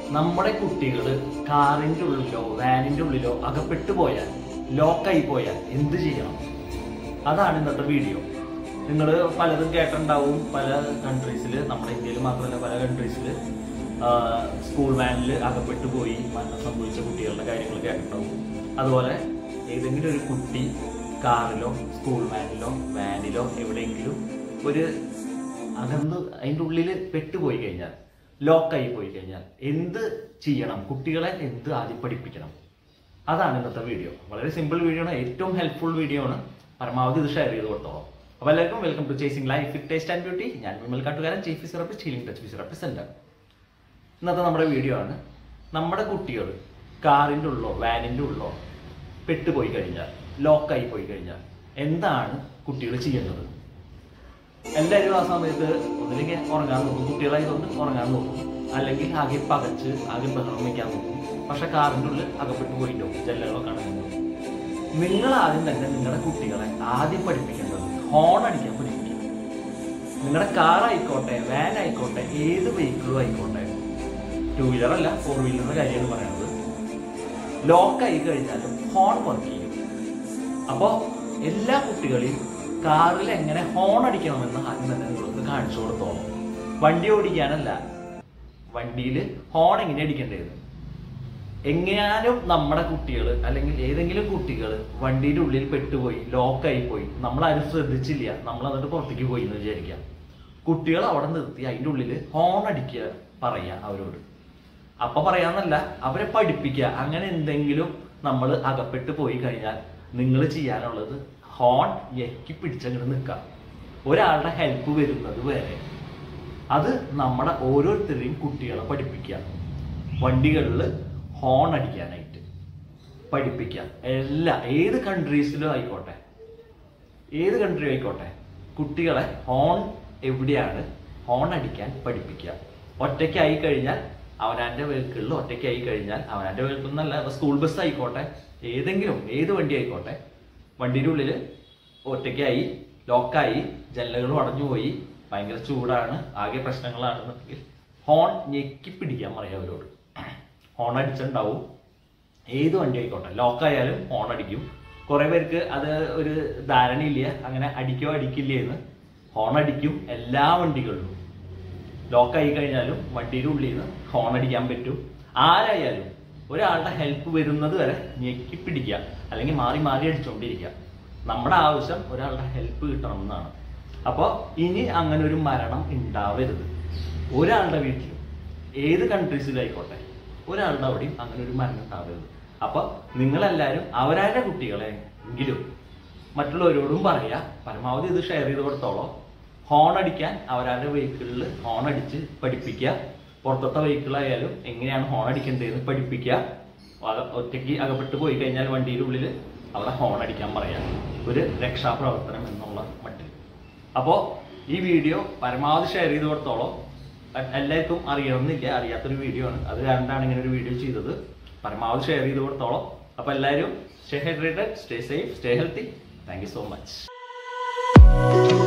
നമ്മുടെ കുട്ടികൾ കാറിന്റെ ഉള്ളിലോ വാനിന്റെ ഉള്ളിലോ അകപ്പെട്ടു പോയാൽ ലോക്കായി പോയാൽ എന്ത് ചെയ്യണം അതാണ് ഇന്നത്തെ വീഡിയോ നിങ്ങൾ പലതും കേട്ടിട്ടുണ്ടാവും പല കൺട്രീസിൽ നമ്മുടെ ഇന്ത്യയിൽ മാത്രമല്ല പല കൺട്രീസിൽ സ്കൂൾ വാനിൽ അകപ്പെട്ടു പോയി മരണം സംഭവിച്ച കുട്ടികളുടെ കാര്യങ്ങൾ കേട്ടിട്ടുണ്ടാവും അതുപോലെ ഏതെങ്കിലും ഒരു കുട്ടി കാറിലോ സ്കൂൾ വാനിലോ വാനിലോ എവിടെയെങ്കിലും ഒരു അകന്ന് അതിൻ്റെ ഉള്ളിൽ പെട്ടുപോയി കഴിഞ്ഞാൽ ലോക്കായി പോയി കഴിഞ്ഞാൽ എന്ത് ചെയ്യണം കുട്ടികളെ എന്ത് ആദ്യം പഠിപ്പിക്കണം അതാണ് ഇന്നത്തെ വീഡിയോ വളരെ സിമ്പിൾ വീഡിയോ ആണ് ഏറ്റവും ഹെൽപ്ഫുൾ വീഡിയോ ആണ് പരമാവധി ഇത് ഷെയർ ചെയ്ത് കൊടുത്തോളാം അപ്പോൾ എല്ലാവർക്കും welcome to chasing life fit taste and beauty ഞാൻ Vimal Kattukaran chief physiotherapist healing touch physiotherapist centre ഇന്നത്തെ നമ്മുടെ വീഡിയോ ആണ് നമ്മുടെ കുട്ടികൾ കാറിൻ്റെ ഉള്ളോ വാനിൻ്റെ ഉള്ളോ പെട്ടുപോയി കഴിഞ്ഞാൽ ലോക്കായി പോയി കഴിഞ്ഞാൽ എന്താണ് കുട്ടികൾ ചെയ്യേണ്ടത് എല്ലാവരും ആ സമയത്ത് ഒന്നില്ലെങ്കിൽ ഉറങ്ങാൻ നോക്കും കുട്ടികളായതുകൊണ്ട് ഉറങ്ങാൻ നോക്കും അല്ലെങ്കിൽ ആകെ പകച്ച് ആകെ ബഹളം വയ്ക്കാൻ നോക്കും പക്ഷെ കാറിൻ്റെ ഉള്ളിൽ അകപ്പെട്ടു പോയിട്ടോ ജനലുകളൊക്കെ അടങ്ങുന്നത് നിങ്ങൾ ആദ്യം തന്നെ നിങ്ങളുടെ കുട്ടികളെ ആദ്യം പഠിപ്പിക്കേണ്ടത് ഹോൺ അടിക്കാൻ പഠിപ്പിക്കുക നിങ്ങളുടെ കാർ ആയിക്കോട്ടെ വാൻ ആയിക്കോട്ടെ ഏത് വെഹിക്കിളും ആയിക്കോട്ടെ ടൂ വീലർ അല്ല ഫോർ വീലറിന്റെ കാര്യമാണ് പറയുന്നത് ലോക്കായി കഴിഞ്ഞാലും ഹോൺ വർക്ക് ചെയ്യും അപ്പോൾ എല്ലാ കുട്ടികളെയും കാറിൽ എങ്ങനെ ഹോൺ അടിക്കണമെന്ന് ആദ്യം തന്നെ നിങ്ങൾക്ക് കാണിച്ചു കൊടുത്തോളൂ വണ്ടി ഓടിക്കാനല്ല വണ്ടിയിൽ ഹോൺ എങ്ങനെ അടിക്കേണ്ടത് എങ്ങാനും നമ്മുടെ കുട്ടികൾ അല്ലെങ്കിൽ ഏതെങ്കിലും കുട്ടികൾ വണ്ടിയുടെ ഉള്ളിൽ പെട്ടുപോയി ലോക്കായി പോയി നമ്മൾ ആരും ശ്രദ്ധിച്ചില്ല നമ്മൾ എന്നിട്ട് പുറത്തേക്ക് പോയി എന്ന് വിചാരിക്കാം കുട്ടികൾ അവിടെ നിർത്തി അതിൻ്റെ ഉള്ളിൽ ഹോൺ അടിക്കുക പറയുക അവരോട് അപ്പൊ പറയാന്നല്ല അവരെ പഠിപ്പിക്കുക അങ്ങനെ എന്തെങ്കിലും നമ്മൾ അകപ്പെട്ട് പോയി കഴിഞ്ഞാൽ നിങ്ങൾ ചെയ്യാനുള്ളത് ഹോൺ എക്കി പിടിച്ചങ്ങോട്ട് നിൽക്കാം ഒരാളുടെ ഹെൽപ്പ് വരുന്നത് വരെ അത് നമ്മുടെ ഓരോരുത്തരെയും കുട്ടികളെ പഠിപ്പിക്കുക വണ്ടികളിൽ ഹോൺ അടിക്കാനായിട്ട് പഠിപ്പിക്കുക എല്ലാ ഏത് കൺട്രീസിലും ആയിക്കോട്ടെ ഏത് കൺട്രി ആയിക്കോട്ടെ കുട്ടികളെ ഹോൺ എവിടെയാണ് ഹോൺ അടിക്കാൻ പഠിപ്പിക്കുക ഒറ്റയ്ക്കായി കഴിഞ്ഞാൽ അവനാന്റെ വെഹിക്കിളിൽ ഒറ്റയ്ക്കായി കഴിഞ്ഞാൽ അവനാന്റെ വെഹിക്കിൾ എന്നല്ല സ്കൂൾ ബസ് ആയിക്കോട്ടെ ഏതെങ്കിലും ഏത് വണ്ടി ആയിക്കോട്ടെ വണ്ടിയുടെ ഉള്ളിൽ ഒറ്റയ്ക്കായി ലോക്കായി ജനലുകളും അടഞ്ഞുപോയി ഭയങ്കര ചൂടാണ് ആകെ പ്രശ്നങ്ങളാണെന്നുണ്ടെങ്കിൽ ഹോൺ ഞെക്കി പിടിക്കാൻ പറയാം അവരോട് ഹോൺ അടിച്ചിട്ടുണ്ടാവും ഏത് വണ്ടി ആയിക്കോട്ടെ ലോക്കായാലും ഹോൺ അടിക്കും കുറെ പേർക്ക് അത് ഒരു ധാരണയില്ല അങ്ങനെ അടിക്കോ അടിക്കില്ല എന്ന് ഹോൺ അടിക്കും എല്ലാ വണ്ടികളിലും ലോക്കായി കഴിഞ്ഞാലും വണ്ടിയുടെ ഉള്ളിൽ നിന്ന് ഹോൺ അടിക്കാൻ പറ്റും ആരായാലും ഒരാളുടെ ഹെൽപ്പ് വരുന്നത് വരെ ഞെക്കി പിടിക്കുക അല്ലെങ്കിൽ മാറി മാറി അടിച്ചുകൊണ്ടിരിക്കുക നമ്മുടെ ആവശ്യം ഒരാളുടെ ഹെൽപ്പ് കിട്ടണം എന്നാണ് അപ്പോൾ ഇനി അങ്ങനെ ഒരു മരണം ഉണ്ടാവരുത് ഒരാളുടെ വീട്ടിലും ഏത് കൺട്രീസിലായിക്കോട്ടെ ഒരാളുടെ അവിടെയും അങ്ങനെ ഒരു മരണം ഉണ്ടാവരുത് അപ്പൊ നിങ്ങളെല്ലാവരും അവരാരുടെ കുട്ടികളെ എങ്കിലും മറ്റുള്ളവരോടും പറയാ പരമാവധി ഇത് ഷെയർ ചെയ്ത് കൊടുത്തോളോ ഹോൺ അടിക്കാൻ അവരാരുടെ വെഹിക്കിളിൽ ഹോൺ അടിച്ച് പഠിപ്പിക്കുക പുറത്തത്തെ വെഹിക്കിളായാലും എങ്ങനെയാണ് ഹോൺ അടിക്കേണ്ടതെന്ന് പഠിപ്പിക്കുക അക- ഒറ്റയ്ക്ക് അകപ്പെട്ട് പോയി കഴിഞ്ഞാൽ വണ്ടിയുടെ ഉള്ളിൽ അവിടെ ഹോൺ അടിക്കാൻ പറയാം ഒരു രക്ഷാപ്രവർത്തനം എന്നുള്ള മട്ടിൽ അപ്പോൾ ഈ വീഡിയോ പരമാവധി ഷെയർ ചെയ്ത് കൊടുത്തോളോ എ- എല്ലാവർക്കും അറിയണമെന്നില്ല അറിയാത്തൊരു വീഡിയോ ആണ് അത് കാരണമാണ് ഇങ്ങനെ ഒരു വീഡിയോ ചെയ്തത് പരമാവധി ഷെയർ ചെയ്ത് കൊടുത്തോളോ അപ്പോൾ എല്ലാവരും stay hydrated stay safe stay healthy thank you so much